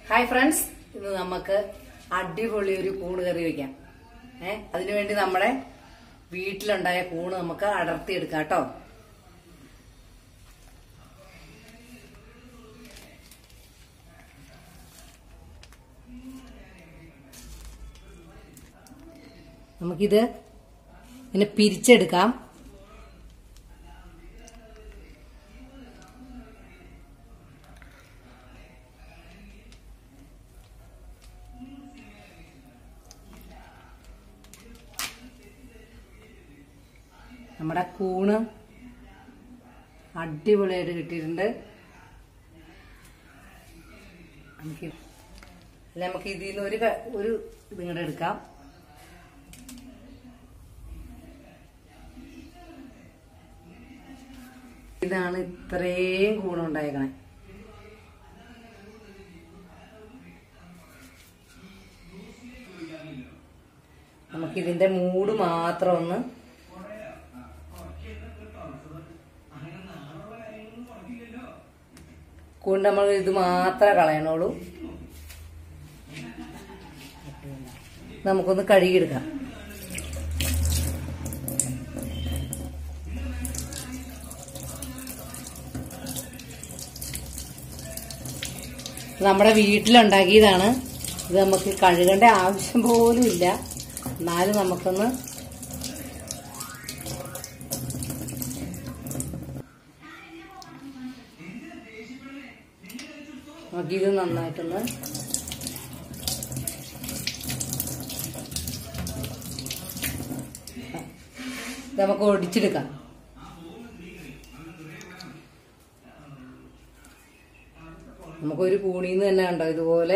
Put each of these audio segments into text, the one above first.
Hi friends ഇന്ന് നമുക്ക് അടിപൊളി ഒരു കൂണ് കറി വെക്കാം ഏ അതിനുവേണ്ടി നമ്മുടെ വീട്ടിലുണ്ടായ കൂണ് നമുക്ക് അടർത്തിയെടുക്കാം കേട്ടോ നമുക്കിത് ഇങ്ങനെ പിരിച്ചെടുക്കാം നമ്മുടെ കൂണ് അടിപൊളിയായിട്ട് കിട്ടിയിട്ടുണ്ട് നമുക്ക് അല്ല നമുക്ക് ഇതിൽ നിന്ന് ഒരു ക- ഒരു ഇതിങ്ങടെ എടുക്കാം ഇതാണ് ഇത്രയും കൂണുണ്ടായേക്കണേ നമുക്കിതിന്റെ മൂട് മാത്രം ഒന്ന് കൊണ്ട് നമ്മൾ ഇത് മാത്രമേ കളയണുള്ളൂ നമുക്കൊന്ന് കഴുകിയെടുക്കാം നമ്മുടെ വീട്ടിലുണ്ടാക്കിയതാണ് ഇത് നമുക്ക് കഴുകേണ്ട ആവശ്യം പോലും ഇല്ല എന്നാലും നമുക്കൊന്ന് നമുക്കിത് നന്നായിട്ടൊന്ന് ഇത് നമുക്ക് ഒടിച്ചെടുക്കാം നമുക്കൊരു കൂണിന്ന് തന്നെ കണ്ടോ ഇതുപോലെ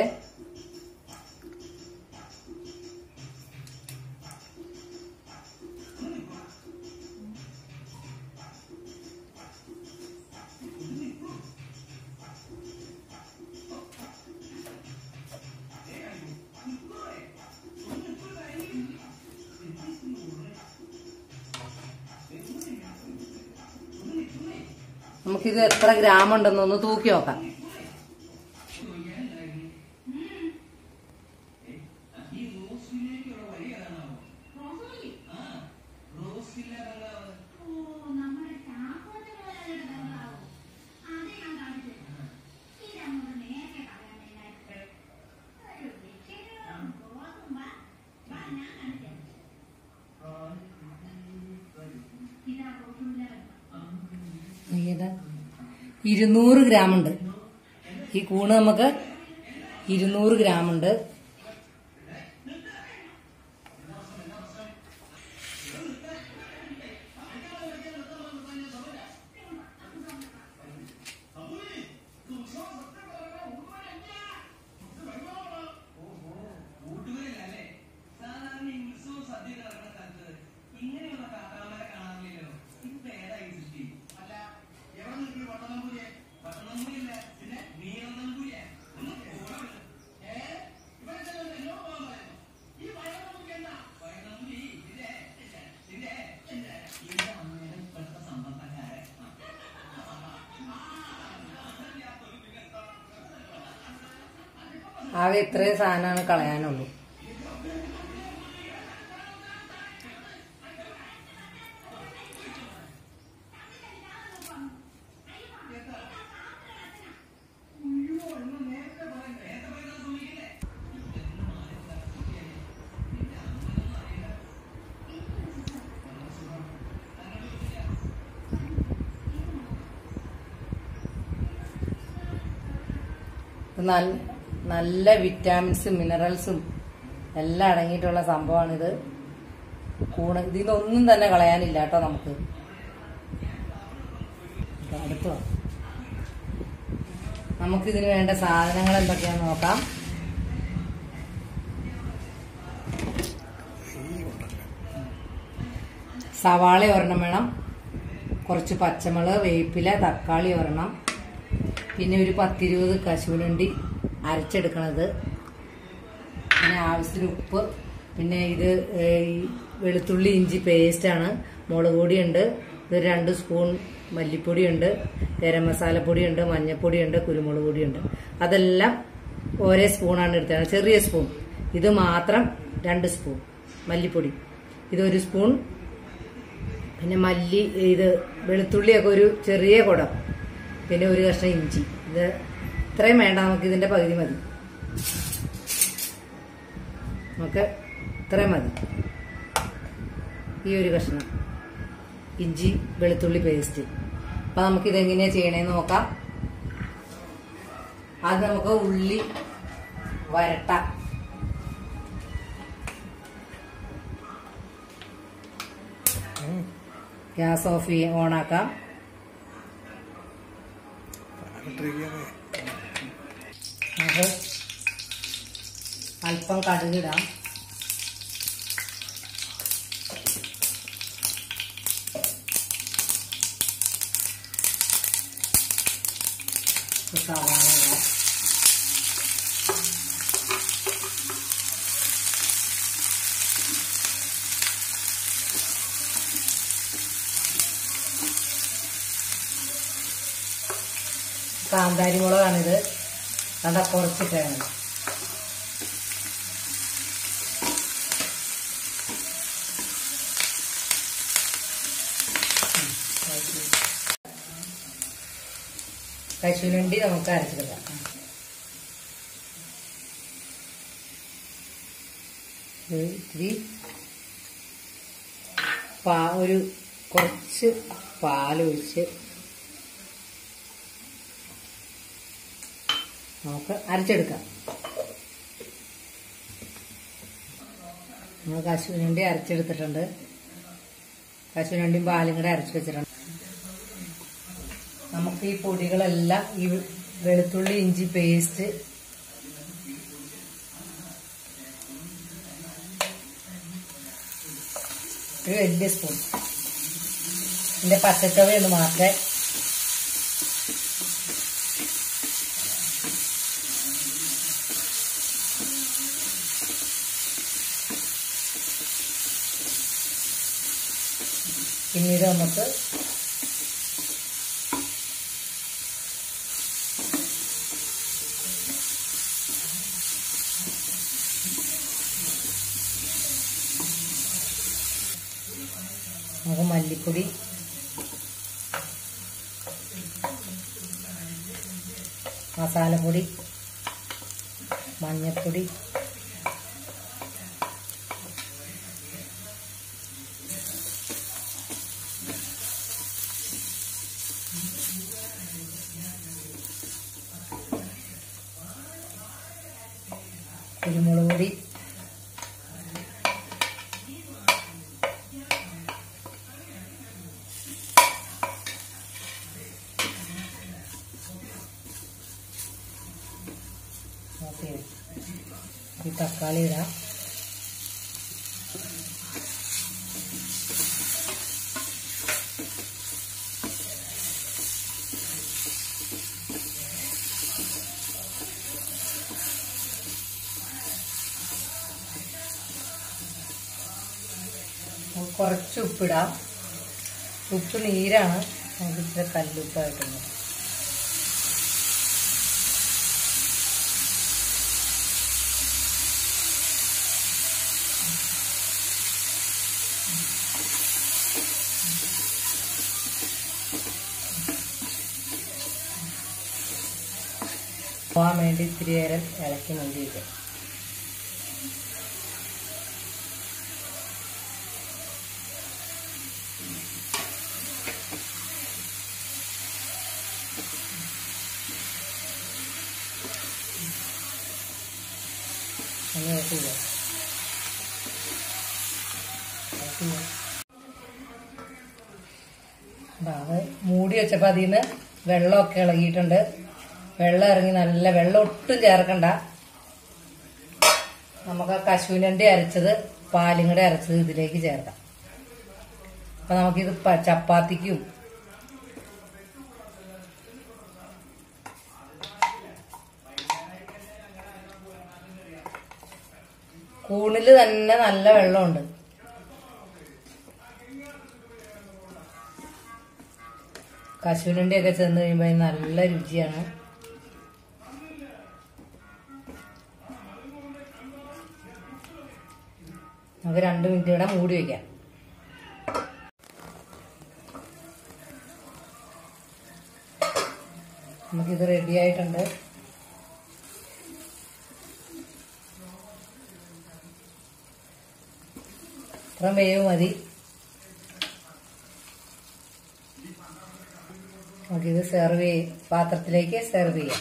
നമുക്കിത് എത്ര ഗ്രാം ഉണ്ടെന്നൊന്ന് തൂക്കി നോക്കാം ഏതാ ഇരുന്നൂറ് ഗ്രാം ഉണ്ട് ഈ കൂണ് നമുക്ക് ഇരുന്നൂറ് ഗ്രാം ഉണ്ട് ആകെ ഇത്രയും സാധനമാണ് കളയാനുള്ളൂ നല്ല നല്ല വിറ്റാമിൻസും മിനറൽസും എല്ലാം അടങ്ങിയിട്ടുള്ള സംഭവമാണിത് കൂണ് ഇതിൽ നിന്നൊന്നും തന്നെ കളയാനില്ല കേട്ടോ നമുക്ക് ഇത് അടുത്ത് വാ. നമുക്കിതിന് വേണ്ട സാധനങ്ങൾ എന്തൊക്കെയാന്ന് നോക്കാം സവാള ഒരെണ്ണം വേണം കുറച്ച് പച്ചമുളക് വേപ്പില തക്കാളി ഒരെണ്ണം പിന്നെ ഒരു പത്തിരുപത് കശുവണ്ടി അരച്ചെടുക്കണത് പിന്നെ ആവശ്യത്തിന് ഉപ്പ് പിന്നെ ഇത് ഏഹ്, ഈ വെളുത്തുള്ളി ഇഞ്ചി പേസ്റ്റാണ് മുളക് പൊടിയുണ്ട് ഇത് രണ്ട് സ്പൂൺ മല്ലിപ്പൊടിയുണ്ട് ഗരം മസാലപ്പൊടിയുണ്ട് മഞ്ഞൾപ്പൊടിയുണ്ട് കുരുമുളക് പൊടിയുണ്ട് അതെല്ലാം ഓരോ സ്പൂണാണ് എടുത്തത് ചെറിയ സ്പൂൺ ഇത് മാത്രം രണ്ട് സ്പൂൺ മല്ലിപ്പൊടി ഇതൊരു സ്പൂൺ പിന്നെ മല്ലി ഇത് വെളുത്തുള്ളിയൊക്കെ ഒരു ചെറിയ കുടം പിന്നെ ഒരു കഷ്ണം ഇഞ്ചി ഇത് ഇത്രയും വേണ്ട നമുക്ക് ഇതിന്റെ പകുതി മതി നമുക്ക് ഇത്രയും മതി ഈ ഒരു കഷ്ണം ഇഞ്ചി വെളുത്തുള്ളി പേസ്റ്റ് അപ്പൊ നമുക്ക് ഇതെങ്ങനെയാ ചെയ്യണേന്ന് നോക്കാം അത് നമുക്ക് ഉള്ളി വരട്ടാം ഗ്യാസ് ഓഫ് ചെയ്യാം ഓണാക്കാം നമുക്ക് അല്പം കടുകിടാം സവാള ഇടാം കാന്താരി മുളകാണിത് കണ്ട കുറച്ചിട്ടാണ് കശുവണ്ടി നമുക്ക് അരച്ചെടുക്കാം ഇത് ഇത്തിരി പാ ഒരു കുറച്ച് പാലൊഴിച്ച് നമുക്ക് അരച്ചെടുക്കാം നമ്മൾ കശുവിനുണ്ടി അരച്ചെടുത്തിട്ടുണ്ട് കശുവിനുണ്ടിയും പാലും കൂടെ അരച്ച് വെച്ചിട്ടുണ്ട് നമുക്ക് ഈ പൊടികളെല്ലാം ഈ വെളുത്തുള്ളി ഇഞ്ചി പേസ്റ്റ് ഒരു വലിയ സ്പൂൺ ഇതിന്റെ പച്ചച്ചവയൊന്ന് മാത്രമേ പിന്നീട് നമുക്ക് നമുക്ക് മല്ലിപ്പൊടി മസാലപ്പൊടി മഞ്ഞൾപ്പൊടി കുരുമുളക് പൊടി ഓക്കെ ഈ തക്കാളി ഇടാം നമുക്ക് കുറച്ച് ഉപ്പിടാം ഉപ്പ് നീരാണ് നമുക്ക് ഇച്ചിരി കല്ലുപ്പായിട്ടുണ്ട് പോകാൻ വേണ്ടി ഇത്തിരി നേരം ഇളക്കി നോക്കിയിട്ട് അങ്ങനെ നോക്കുക അത് മൂടി വെച്ചപ്പോൾ അതിൽ നിന്ന് വെള്ളമൊക്കെ ഇളകിയിട്ടുണ്ട് വെള്ളം ഇറങ്ങി നല്ല വെള്ളം ഒട്ടും ചേർക്കണ്ട നമുക്ക് ആ കശുവിനണ്ടി അരച്ചത് പാലും കൂടെ അരച്ചത് ഇതിലേക്ക് ചേർക്കാം അപ്പൊ നമുക്കിത് പ- ചപ്പാത്തിക്കും കൂണില് തന്നെ നല്ല വെള്ളമുണ്ട് കശുവിനണ്ടിയൊക്കെ ചെന്ന് കഴിയുമ്പോൾ അതിന് നല്ല രുചിയാണ് നമുക്ക് രണ്ട് മിനിറ്റ് കൂടെ മൂടി വയ്ക്കാം നമുക്കിത് റെഡി ആയിട്ടുണ്ട് ഇത്ര വേവ് മതി നമുക്കിത് സെർവ് ചെയ്യ പാത്രത്തിലേക്ക് സെർവ് ചെയ്യാം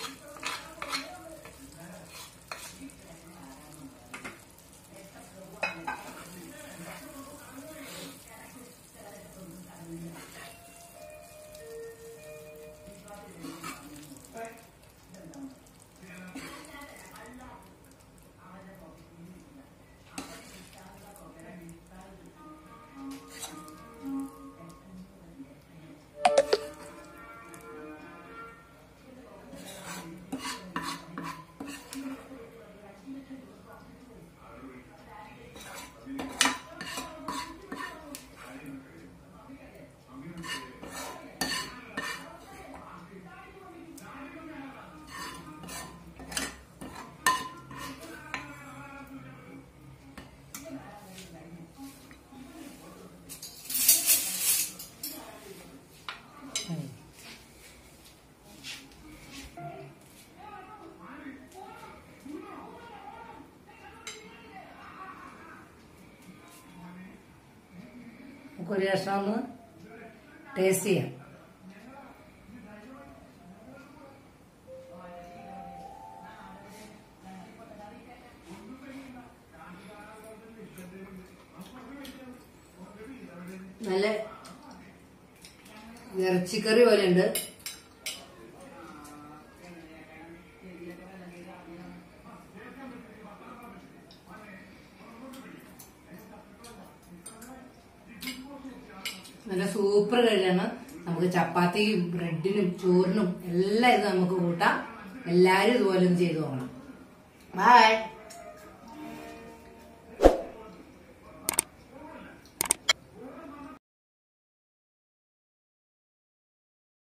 നമുക്കൊരു കഷ്ണം ഒന്ന് ടേസ്റ്റ് ചെയ്യാം നല്ല ഇറച്ചിക്കറി പോലെ ഉണ്ട് നല്ല സൂപ്പർ കറിയാണ് നമുക്ക് ചപ്പാത്തിയും ബ്രെഡിനും ചോറിനും എല്ലാം ഇത് നമുക്ക് കൂട്ടാം എല്ലാവരും ഇതുപോലെ ഒന്ന് ചെയ്തു നോക്കണം ബൈ